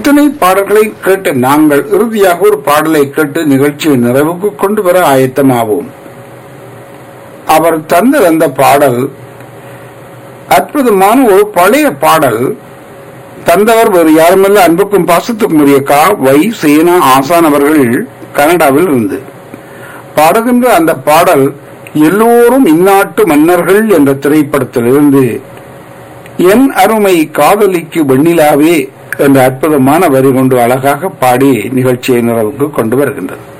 இத்தனை பாடல்களை கேட்டு நாங்கள் இறுதியாக ஒரு பாடலை கேட்டு நிகழ்ச்சியை நிறைவுக்கு கொண்டு வர ஆயத்தமாவோம் அவர் தந்த அந்த பாடல் அற்புதமான ஒரு பழைய பாடல் தந்தவர் வேறு யாருமல்ல அன்புக்கும் பாசத்துக்கும் உரிய கா வை சேனா ஆசான் அவர்கள் கனடாவில் இருந்து பாடுகின்ற அந்த பாடல் எல்லோரும் இந்நாட்டு மன்னர்கள் என்ற திரைப்படத்திலிருந்து என் அருமை காதலிக்கு வெண்ணிலாவே என்ற அற்புதமான வரி கொண்டு அழகாக பாடி நிகழ்ச்சியை நிறைவுக்கு கொண்டு வருகின்றது